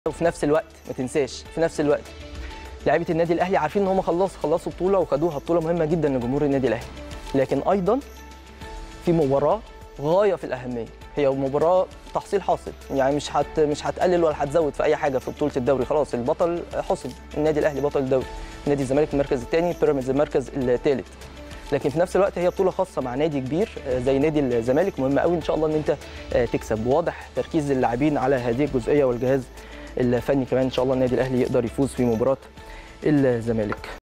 وفي نفس الوقت ما تنساش في نفس الوقت لعيبه النادي الاهلي عارفين ان هم خلصوا خلصوا بطوله وخدوها بطوله مهمه جدا لجمهور النادي الاهلي لكن ايضا في مباراه غايه في الاهميه هي مباراه تحصيل حاصل يعني مش هت مش هتقلل ولا هتزود في اي حاجه في بطوله الدوري خلاص البطل حصل النادي الاهلي بطل الدوري نادي الزمالك المركز الثاني بيراميدز المركز الثالث لكن في نفس الوقت هي بطوله خاصه مع نادي كبير زي نادي الزمالك مهم قوي ان شاء الله ان انت تكسب واضح تركيز اللاعبين على هذه الجزئيه والجهاز الفني كمان ان شاء الله النادي الاهلي يقدر يفوز في مباراه الزمالك